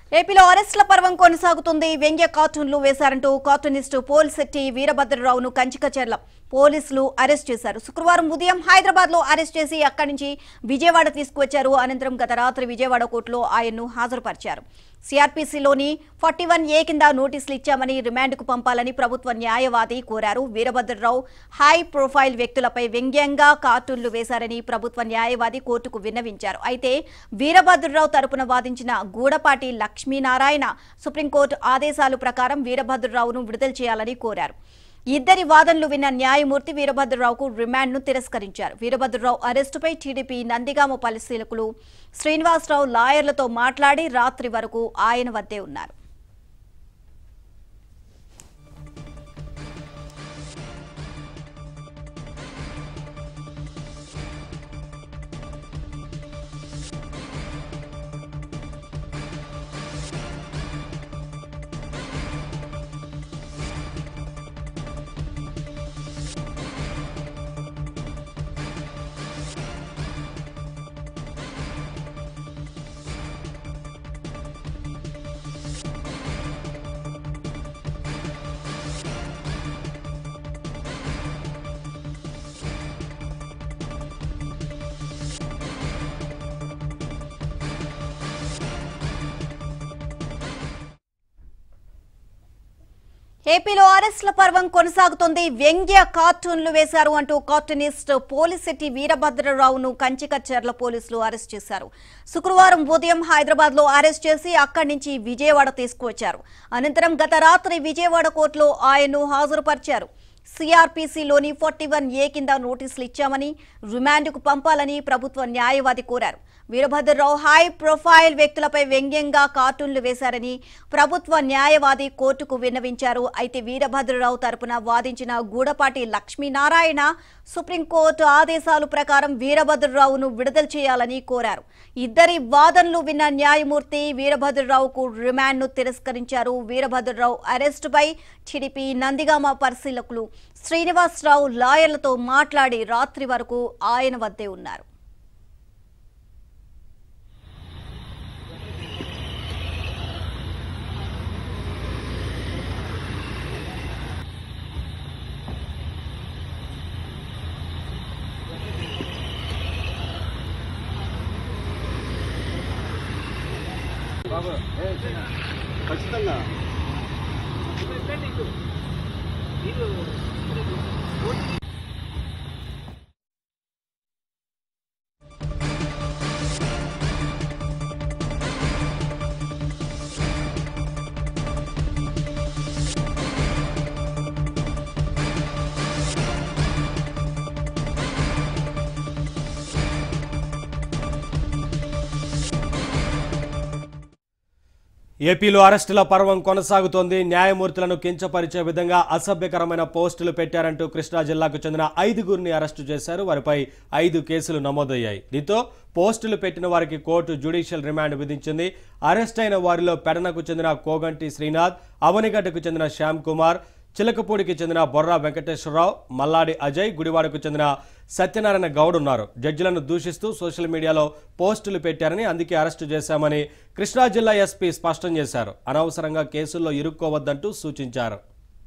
ఏపీలో అరెస్టుల పర్వం కొనసాగుతుంది వ్యంగ్య కార్టూన్లు వేశారంటూ కార్టూనిస్టు పోల్శెట్టి వీరభద్రరావును కంచికచర్ల పోలీసులు అరెస్ట్ చేశారు శుక్రవారం ఉదయం హైదరాబాద్ లో అరెస్ట్ చేసి అక్కడి నుంచి విజయవాడ తీసుకువచ్చారు అనంతరం గత రాత్రి విజయవాడ కోర్టులో ఆయన్ను హాజరుపరిచారు సిఆర్పీసీలోని ఫార్టీ వన్ ఏ కింద నోటీసులు ఇచ్చామని రిమాండ్కు పంపాలని ప్రభుత్వ న్యాయవాది కోరారు వీరభద్రరావు హై ప్రొఫైల్ వ్యక్తులపై వ్యంగ్యంగా కార్టూన్లు వేశారని ప్రభుత్వ న్యాయవాది కోర్టుకు విన్నవించారు అయితే వీరభద్రరావు తరపున వాదించిన గూడపాటి లక్ష్మీనారాయణ సుప్రీంకోర్టు ఆదేశాల ప్రకారం వీరభద్రరావును విడుదల చేయాలని కోరారు ఇద్దరి వాదనలు విన్న న్యాయమూర్తి వీరభద్రరావుకు రిమాండ్ను తిరస్కరించారు వీరభద్రరావు అరెస్టుపై టీడీపీ నందిగామ పరిశీలకులు శ్రీనివాసరావు లాయర్లతో మాట్లాడి రాత్రి వరకు ఆయన వద్దే ఉన్నారు ఏపీలో అరెస్టుల పర్వం కొనసాగుతోంది వ్యంగ్య కార్టూన్లు వేశారు అంటూ కార్టూనిస్ట్ పోలిసిటీ వీరభద్రరావును కంచికచ్చర్ల పోలీసులు అరెస్ట్ చేశారు శుక్రవారం ఉదయం హైదరాబాద్ లో అరెస్ట్ చేసి అక్కడి నుంచి విజయవాడ తీసుకువచ్చారు అనంతరం గత రాత్రి విజయవాడ కోర్టులో ఆయన్ను హాజరుపరిచారు సిఆర్పీసీలోని ఫార్టీ వన్ ఏ కింద నోటీసులు ఇచ్చామని రిమాండ్కు పంపాలని ప్రభుత్వ న్యాయవాది కోరారు వీరభద్రరావు హై ప్రొఫైల్ వ్యక్తులపై వ్యంగ్యంగా కార్టూన్లు వేశారని ప్రభుత్వ న్యాయవాది కోర్టుకు విన్నవించారు అయితే వీరభద్రరావు తరపున వాదించిన గూడపాటి లక్ష్మీనారాయణ సుప్రీంకోర్టు ఆదేశాల ప్రకారం వీరభద్రరావును విడుదల చేయాలని కోరారు ఇద్దరి వాదనలు విన్న న్యాయమూర్తి వీరభద్రరావుకు రిమాండ్ను తిరస్కరించారు వీరభద్రరావు అరెస్టుపై టీడీపీ నందిగామ పరిశీలకులు శ్రీనివాసరావు లాయర్లతో మాట్లాడి రాత్రి వరకు ఆయన వద్దే ఉన్నారు ఖచ్చితంగా ఏపీలో అరెస్టుల పర్వం కొనసాగుతోంది న్యాయమూర్తులను కించపరిచే విధంగా అసభ్యకరమైన పోస్టులు పెట్టారంటూ కృష్ణా జిల్లాకు చెందిన ఐదుగురిని అరెస్టు చేశారు వారిపై ఐదు కేసులు నమోదయ్యాయి దీంతో పోస్టులు పెట్టిన వారికి కోర్టు జ్యుడిషియల్ రిమాండ్ విధించింది అరెస్ట్ అయిన వారిలో పెడనకు చెందిన కోగంటి శ్రీనాథ్ అవనిగడ్డకు చెందిన శ్యామ్ కుమార్ చిలకపూడికి చెందిన బొర్రా వెంకటేశ్వరరావు మల్లాడి అజయ్ గుడివాడకు చెందిన సత్యనారాయణ గౌడ్ ఉన్నారు జడ్జిలను దూషిస్తూ సోషల్ మీడియాలో పోస్టులు పెట్టారని అందుకే అరెస్టు చేశామని కృష్ణా జిల్లా ఎస్పీ స్పష్టం చేశారు అనవసరంగా కేసుల్లో ఇరుక్కోవద్దంటూ సూచించారు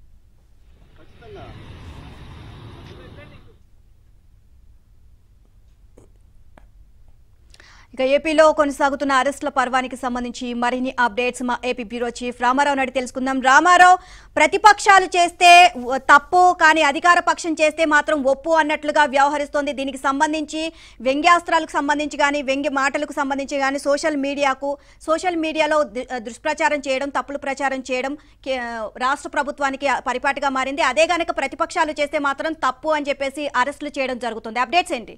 ఇక ఏపీలో కొనసాగుతున్న అరెస్టుల పర్వానికి సంబంధించి మరిన్ని అప్డేట్స్ మా AP bureau chief Ramarao Naidu తెలుసుకుందాం రామారావు ప్రతిపక్షాలు చేస్తే వ- తప్పు కానీ అధికార పక్షం చేస్తే మాత్రం ఒప్పు అన్నట్లుగా వ్యవహరిస్తోంది దీనికి సంబంధించి వ్యంగ్యాస్త్రాలకు సంబంధించి కానీ వ్యంగ్య మాటలకు సంబంధించి కానీ సోషల్ మీడియాకు సోషల్ మీడియాలో దు- దుష్ప్రచారం చేయడం తప్పుడు ప్రచారం చేయడం కే- రాష్ట్ర ప్రభుత్వానికి పరిపాటిగా మారింది అదే గనక ప్రతిపక్షాలు చేస్తే మాత్రం తప్పు అని చెప్పేసి అరెస్టులు చేయడం జరుగుతుంది అప్డేట్స్ ఏంటి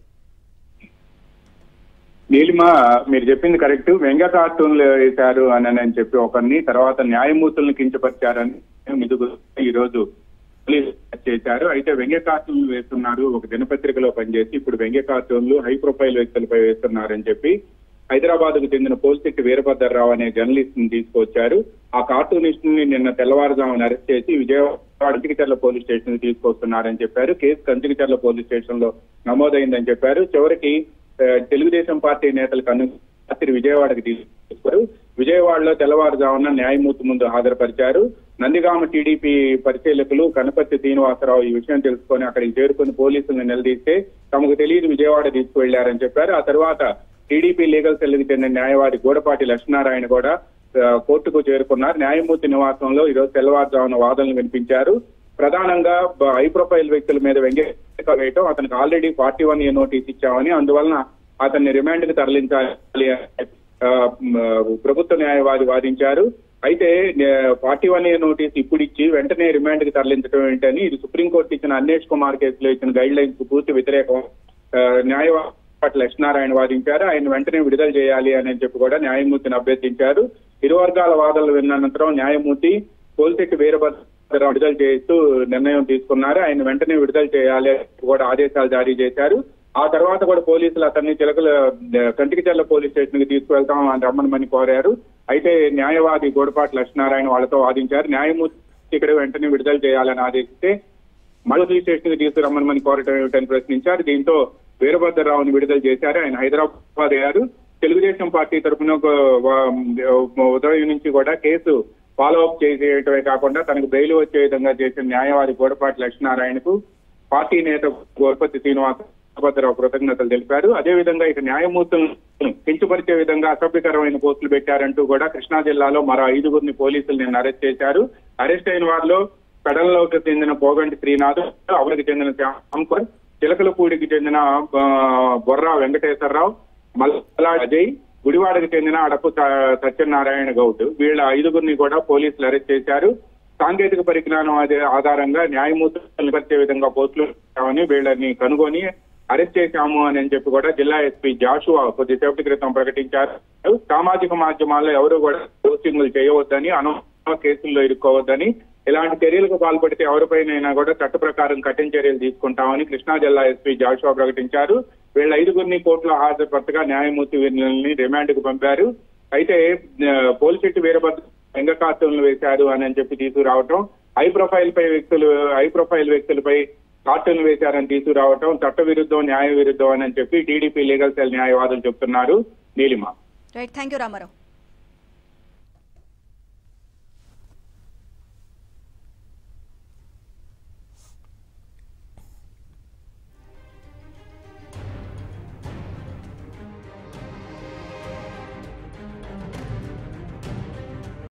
నీలిమ మీరు చెప్పింది కరెక్ట్ వ్యంగ్య కార్టూన్లు వేశారు అని అని చెప్పి ఒకరిని తర్వాత న్యాయమూర్తులను కించపరిచారని మిదుగు ఈ రోజు పోలీసులు అరెస్ట్ చేశారు అయితే వ్యంగ్య కార్టూన్లు వేస్తున్నారు ఒక దినపత్రికలో పనిచేసి ఇప్పుడు వ్యంగ్య కార్టూన్లు హై ప్రొఫైల్ వ్యక్తులపై వేస్తున్నారని చెప్పి హైదరాబాద్ కు చెందిన పోల్శెట్టి వీరభద్రరావు అనే జర్నలిస్ట్ ని తీసుకొచ్చారు ఆ కార్టూనిస్ట్ ని నిన్న తెల్లవారుజామున అరెస్ట్ చేసి విజయవాడ కంచికిచర్ల పోలీస్ స్టేషన్ కి తీసుకొస్తున్నారని చెప్పారు కేసు కంచికిచర్ల పోలీస్ స్టేషన్ లో నమోదైందని చెప్పారు చివరికి ఆ, తెలుగుదేశం పార్టీ నేతలకు అను రాత్రి విజయవాడకి తీసుకు తీసుకున్నారు విజయవాడలో తెల్లవారుజామున న్యాయమూర్తి ముందు హాజరుపరిచారు నందిగామ టీడీపీ పరిశీలకులు కనపర్తి శ్రీనివాసరావు ఈ విషయం తెలుసుకొని అక్కడికి చేరుకుని పోలీసులను నిలదీస్తే తమకు తెలియదు విజయవాడ తీసుకువెళ్లారని చెప్పారు ఆ తర్వాత టీడీపీ లీగల్ సెల్కి చెందిన న్యాయవాది గూడపాటి లక్ష్మీనారాయణ కూడా ఆ, కోర్టుకు చేరుకున్నారు న్యాయమూర్తి నివాసంలో ఈరోజు తెల్లవారుజామున వాదనలు వినిపించారు ప్రధానంగా బ- హై ప్రొఫైల్ వ్యక్తుల మీద వ్యంగ్య వేయటం అతనికి already forty one A notice ఇచ్చామని అందువలన అతన్ని రిమాండ్ కి తరలించాలి అని, ఆ, మ్, ప్రభుత్వ న్యాయవాది వాదించారు అయితే ఫార్టీ వన్ ఏ నోటీస్ ఇప్పుడు ఇచ్చి వెంటనే రిమాండ్ కి తరలించడం ఏంటని ఇది సుప్రీంకోర్టు ఇచ్చిన అన్వేష్ కుమార్ కేసులో ఇచ్చిన గైడ్ లైన్స్ కు పూర్తి వ్యతిరేకం ఆ, న్యాయవాది పట్ల లక్ష్మీనారాయణ వాదించారు ఆయన వెంటనే విడుదల చేయాలి అని చెప్పి కూడా న్యాయమూర్తిని అభ్యర్థించారు ఇరు వర్గాల వాదనలు విన్న అనంతరం న్యాయమూర్తి పోలిశెట్టి వీరభద్ర విడుదల చేస్తూ నిర్ణయం తీసుకున్నారు ఆయన వెంటనే విడుదల చేయాలి అని కూడా ఆదేశాలు జారీ చేశారు ఆ తర్వాత కూడా పోలీసులు అతన్ని చిలకల కంటికిచర్ల పోలీస్ స్టేషన్ కి తీసుకువెళ్తాం అని రమ్మనమని కోరారు అయితే న్యాయవాది గోడపాటి లక్ష్మీనారాయణ వాళ్ళతో వాదించారు న్యాయమూర్తి ఇక్కడ వెంటనే విడుదల చేయాలని ఆదేశిస్తే మళ్ళీ స్టేషన్ కి తీసుకురమ్మని కోరటం ఏమిటని ప్రశ్నించారు దీంతో వీరభద్రరావుని విడుదల చేశారు ఆయన హైదరాబాద్ అయ్యారు తెలుగుదేశం పార్టీ తరఫున ఒక వా- ఉదయం నుంచి కూడా కేసు ఫాలో అప్ చేసేయటమే కాకుండా తనకు బెయిల్ వచ్చే విధంగా చేసిన న్యాయవాది గోడపాటి లక్ష్మీనారాయణకు పార్టీ నేత గోపతి శ్రీనివాస వీరభద్రరావు కృతజ్ఞతలు తెలిపారు అదేవిధంగా ఇక న్యాయమూర్తులను కించపరిచే విధంగా అసభ్యకరమైన పోస్టులు పెట్టారంటూ కూడా కృష్ణా జిల్లాలో మరో ఐదుగురిని పోలీసులు నిన్న అరెస్ట్ చేశారు అరెస్ట్ అయిన వారిలో పెడలలోకి చెందిన పోగంటి శ్రీనాథ్ అవరికి చెందిన శ్యామ్కర్ చిలకలపూడికి చెందిన ఆ, బొర్రా వెంకటేశ్వరరావు మల్లా అజయ్ గుడివాడకి చెందిన అడపు స- సత్యనారాయణ గౌడ్ వీళ్ళ ఐదుగురిని కూడా పోలీసులు అరెస్ట్ చేశారు సాంకేతిక పరిజ్ఞానం అదే ఆధారంగా న్యాయమూర్తులను పరిచే విధంగా పోస్టులు పెట్టామని వీళ్ళని కనుగొని అరెస్ట్ చేశాము అని చెప్పి కూడా జిల్లా ఎస్పీ జాషువా కొద్దిసేపటి క్రితం ప్రకటించారు సామాజిక మాధ్యమాల్లో ఎవరు కూడా పోస్టింగ్లు చేయవద్దని అనవసర కేసుల్లో ఇరుక్కోవద్దని ఇలాంటి చర్యలకు పాల్పడితే ఎవరిపైనైనా కూడా చట్ట ప్రకారం కఠిన చర్యలు తీసుకుంటామని కృష్ణా జిల్లా ఎస్పీ జాషువా ప్రకటించారు వీళ్ళ ఐదుగురిని కోర్టులో హాజరుపరచగా న్యాయమూర్తి వీరిని రిమాండ్ కు పంపారు అయితే ఆ, పోలిశెట్టి వీరభద్ర లింగ కార్టూన్లు వేశారు అని అని చెప్పి తీసుకురావటం హై ప్రొఫైల్ పై వ్యక్తులు హై ప్రొఫైల్ వ్యక్తులపై కార్టూన్లు వేశారని తీసుకురావటం చట్ట విరుద్ధం న్యాయ విరుద్ధం అని చెప్పి టీడీపీ లీగల్ సెల్ న్యాయవాదులు చెప్తున్నారు Neelima right thank you Ramarao